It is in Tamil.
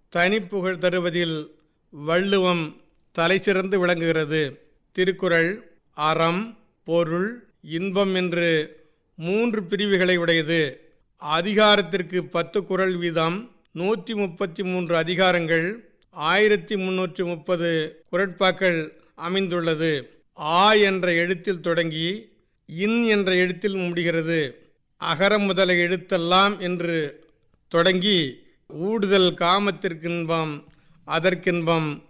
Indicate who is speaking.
Speaker 1: தனிப்புகழ் தருவதில் வள்ளுவம் தலைசிறந்து விளங்குகிறது திருக்குறள் அறம் பொருள் இன்பம் என்று மூன்று பிரிவுகளை உடையது அதிகாரத்திற்கு பத்து குறள் வீதம் நூற்றி முப்பத்தி மூன்று அதிகாரங்கள் ஆயிரத்தி முன்னூற்றி முப்பது குரட்பாக்கள் அமைந்துள்ளது ஆ என்ற எழுத்தில் தொடங்கி இன் என்ற எழுத்தில் முடிகிறது அகர முதல எழுத்தெல்லாம் என்று தொடங்கி ஊடுதல் காமத்திற்கின்பம் அதற்கின்பம்